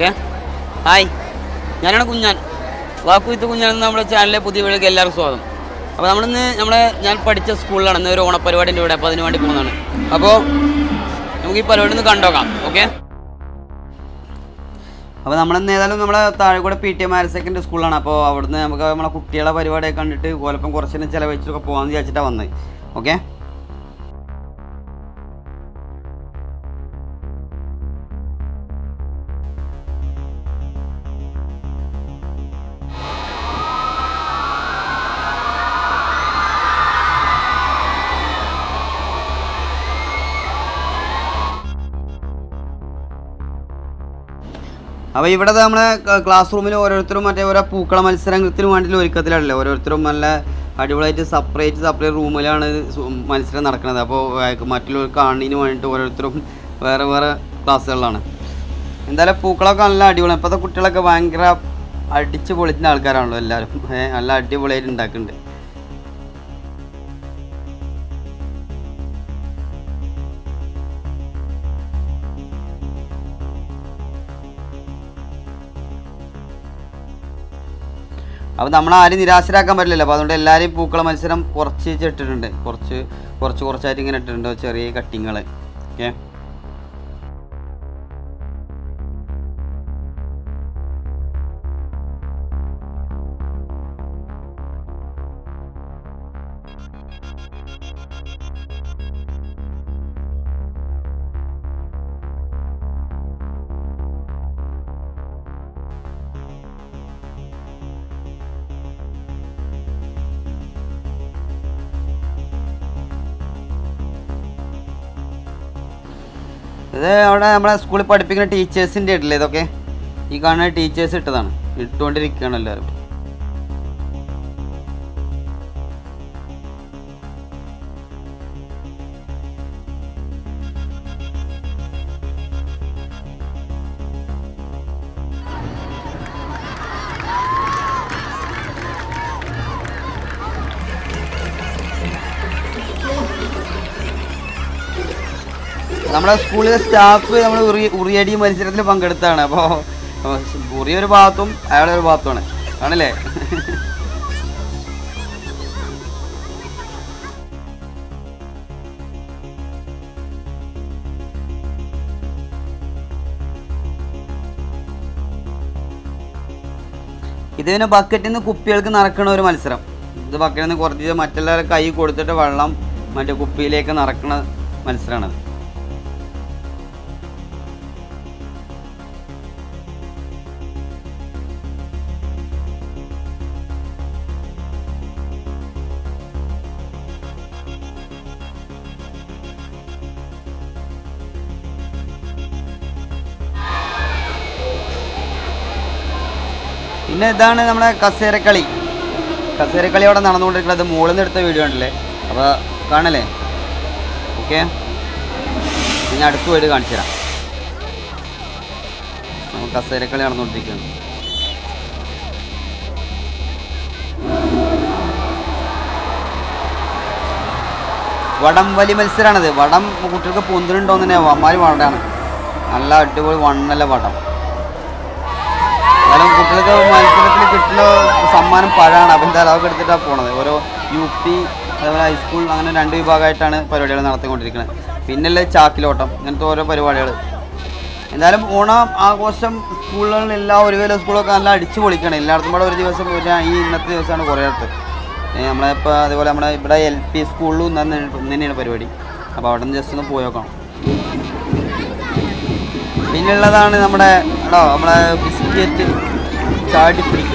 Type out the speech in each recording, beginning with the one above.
okay hi ഞാനാണ് കുഞ്ഞാൻ വാക്കു വിത്ത് കുഞ്ഞാൻ എന്ന നമ്മുടെ ചാനലിലെ പുതിയ വീഡിയോക്ക് എല്ലാവർക്കും സ്വാഗതം അപ്പോൾ നമ്മളിന്ന് നമ്മളെ ഞാൻ പഠിച്ച സ്കൂളിലാണ് ഇന്ന് ഒരു ഓണപ്പരിപാടിൻ്റെ ഇവിടെ അപ്പോൾ അതിന് വേണ്ടി പോകുന്നതാണ് അപ്പോൾ നമുക്ക് ഈ പരിപാടി ഒന്ന് കണ്ടോക്കാം ഓക്കെ അപ്പോൾ നമ്മളിന്ന് ഏതായാലും നമ്മളെ താഴെക്കൂടെ P T M higher secondary സ്കൂളാണ് അപ്പോൾ അവിടുന്ന് നമുക്ക് നമ്മളെ കുട്ടികളെ പരിപാടിയൊക്കെ കണ്ടിട്ട് കോലപ്പം കുറച്ചിനും ചിലവഴിച്ചൊക്കെ പോകാമെന്ന് വിചാരിച്ചിട്ടാണ് വന്നത് ഓക്കെ അപ്പോൾ ഇവിടെ നമ്മളെ ക്ലാസ് റൂമിൽ ഓരോരുത്തരും മറ്റേ ഓരോ പൂക്കള മത്സരത്തിന് വേണ്ടിയിട്ട് ഒരുക്കത്തിലാണല്ലോ ഓരോരുത്തരും നല്ല അടിപൊളിയായിട്ട് സെപ്പറേറ്റ് സെപ്പറേറ്റ് റൂമിലാണ് സു- മത്സരം നടക്കുന്നത് അപ്പോൾ മറ്റുള്ളവർ കാണുന്നതിന് വേണ്ടിയിട്ട് ഓരോരുത്തരും വേറെ വേറെ ക്ലാസ്സുകളിലാണ് എന്തായാലും പൂക്കളൊക്കെ നല്ല അടിപൊളി ഇപ്പോഴത്തെ കുട്ടികളൊക്കെ ഭയങ്കര അടിച്ച് പൊളിക്കുന്ന ആൾക്കാരാണല്ലോ എല്ലാവരും ഏ, നല്ല അടിപൊളിയായിട്ട് ഉണ്ടാക്കുന്നുണ്ട് അപ്പോൾ നമ്മൾ ആരും നിരാശരാക്കാൻ പറ്റില്ലല്ലോ അപ്പോൾ അതുകൊണ്ട് എല്ലാവരും പൂക്കള മത്സരം കുറച്ച് ഇട്ടിട്ടുണ്ട് കുറച്ച് കുറച്ച് കുറച്ചായിട്ട് ഇങ്ങനെ ഇട്ടിട്ടുണ്ട് ചെറിയ കട്ടിങ്ങൾ ഓക്കെ ഇത് അവിടെ നമ്മളെ സ്കൂളിൽ പഠിപ്പിക്കുന്ന ടീച്ചേഴ്സിൻ്റെ ഇട്ടില്ലേ ഇതൊക്കെ ഈ കാണുന്ന ടീച്ചേഴ്സ് ഇട്ടതാണ് ഇട്ടുകൊണ്ടിരിക്കുകയാണ് എല്ലാവരും നമ്മുടെ സ്കൂളിലെ സ്റ്റാഫ് നമ്മൾ ഉറി ഉറിയടി മത്സരത്തിൽ പങ്കെടുത്താണ് അപ്പോൾ ഉറി ഒരു ഭാഗത്തും അയാളെ ഒരു ഭാഗത്തുമാണ് ആണല്ലേ ഇത് പിന്നെ ബക്കറ്റിൽ നിന്ന് കുപ്പികൾക്ക് നിറക്കണ ഒരു മത്സരം ഇത് ബക്കറ്റിൽ നിന്ന് കുറച്ച് മറ്റുള്ളവരെ കൈ കൊടുത്തിട്ട് വെള്ളം മറ്റേ കുപ്പിയിലേക്ക് നിറക്കണ മത്സരമാണത് പിന്നെ ഇതാണ് നമ്മളെ കസേരക്കളി കസേരക്കളി അവിടെ നടന്നുകൊണ്ടിരിക്കുന്നത് മുകളിൽ നിന്ന് എടുത്ത വീഡിയോ ഉണ്ടല്ലേ അപ്പോൾ കാണല്ലേ ഓക്കെ ഞാൻ അടുത്ത് പോയിട്ട് കാണിച്ചു തരാം നമുക്ക് കസേരക്കളി നടന്നുകൊണ്ടിരിക്കുകയാണ് വടം വലി മത്സരമാണിത് വടം കുട്ടികൾക്ക് പൊന്തിനുണ്ടോന്ന് തന്നെ അമ്മാരി വടമാണ് നല്ല അടിപൊളി വണ്ണല്ല വടം കാരണം കുട്ടികൾക്ക് മത്സരത്തിൽ കിട്ടുന്ന സമ്മാനം പഴമാണ് അപ്പം എന്തായാലും അതൊക്കെ എടുത്തിട്ടാണ് പോണത് ഓരോ യു പി അതേപോലെ ഹൈസ്കൂൾ അങ്ങനെ രണ്ട് വിഭാഗമായിട്ടാണ് പരിപാടികൾ നടത്തിക്കൊണ്ടിരിക്കുന്നത് പിന്നല്ലേ ചാക്കിലോട്ടം ഇങ്ങനത്തെ ഓരോ പരിപാടികൾ എന്തായാലും ഓണം ആഘോഷം സ്കൂളുകളിൽ എല്ലാ ഒരുവിധ സ്കൂളൊക്കെ നല്ല അടിച്ചു പൊളിക്കണം എല്ലായിടത്തും കൂടെ ഒരു ദിവസം ഒരു ഈ ഇന്നത്തെ ദിവസമാണ് കുറേ അടുത്ത് നമ്മളെ ഇപ്പോൾ അതേപോലെ നമ്മുടെ ഇവിടെ എൽ പി സ്കൂളിലും ഇന്ന് തന്നെയാണ് പരിപാടി അപ്പോൾ അവിടെ നിന്ന് ജസ്റ്റ് ഒന്ന് പോയി നോക്കണം പിന്നുള്ളതാണ് നമ്മുടെ എടോ നമ്മളെ ബിസ്ക്കറ്റ് ചാടി പിടിക്കുക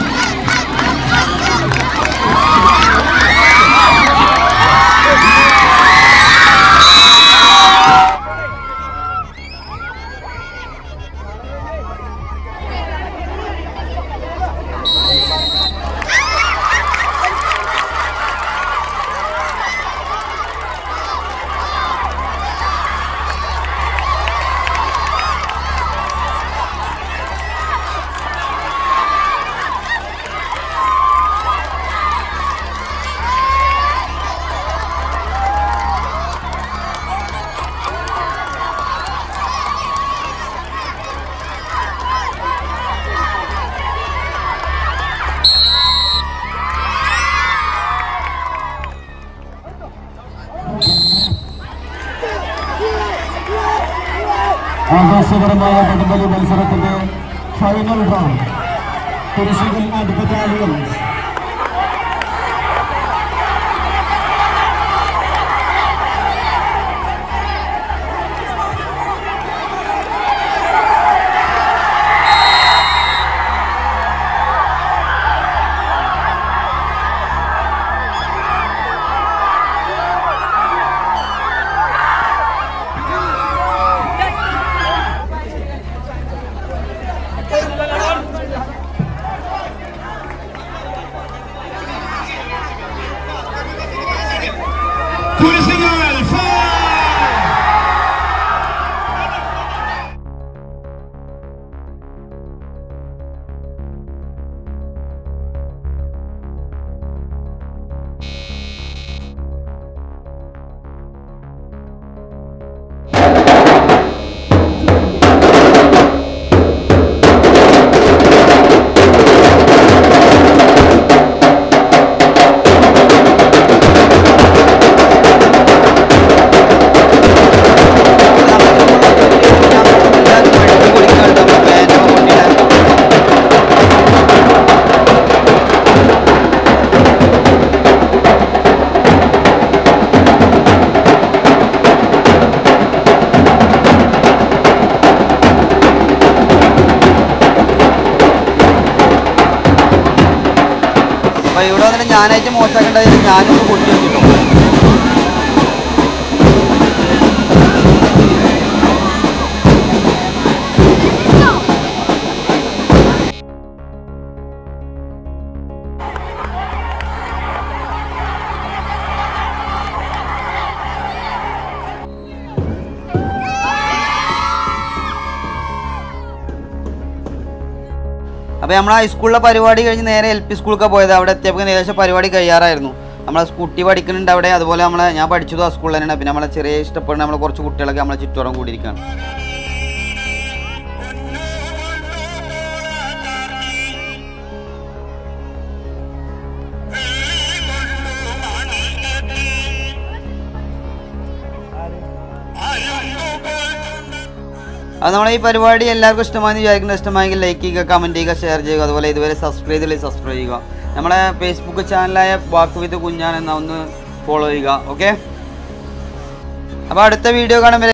ആ ആഘോഷകരമായ വടംവലി മത്സരത്തിന്റെ ഫൈനൽ റൗണ്ട് പുരുഷകൾ ആൻഡ് ബറ്റാലിയൻസ് പുരുഷകൾ ഫൈവ് അപ്പൊ ഇവിടെ വന്നിട്ട് ഞാനായിട്ട് മോശമാക്കേണ്ടത് ഞാനൊന്ന് പൊട്ടി വെച്ചിട്ടോ അപ്പോൾ നമ്മൾ ഹൈസ്കൂളിലെ പരിപാടി കഴിഞ്ഞ് നേരെ എൽ പി സ്കൂളിലൊക്കെ പോയത് അവിടെ എത്തിയപ്പോൾ ഏകദേശം പരിപാടി കഴിയാറായിരുന്നു നമ്മളെ കുട്ടി പഠിക്കുന്നുണ്ട് അവിടെ അതുപോലെ നമ്മളെ ഞാൻ പഠിച്ചതും ആ സ്കൂളിൽ തന്നെയാണ് പിന്നെ നമ്മളെ ചെറിയ ഇഷ്ടപ്പെടുന്ന നമ്മളെ കുറച്ച് കുട്ടികളൊക്കെ നമ്മളെ ചുറ്റോറം കൂടിയിരിക്കുകയാണ് അത് നമ്മളെ ഈ പരിപാടി എല്ലാവർക്കും ഇഷ്ടമായെന്ന് വിചാരിക്കുന്നത് ഇഷ്ടമായെങ്കിൽ ലൈക്ക് ചെയ്യുക കമൻറ്റ് ചെയ്യുക ഷെയർ ചെയ്യുക അതുപോലെ ഇതുവരെ സബ്സ്ക്രൈബ് ചെയ്തില്ലെങ്കിൽ സബ്സ്ക്രൈബ് ചെയ്യുക നമ്മളെ ഫേസ്ബുക്ക് ചാനലായ വാക്ക് വിത്ത് കുഞ്ഞാൻ എന്ന ഒന്ന് ഫോളോ ചെയ്യുക ഓക്കെ അപ്പോൾ അടുത്ത വീഡിയോ കാണുമ്പോൾ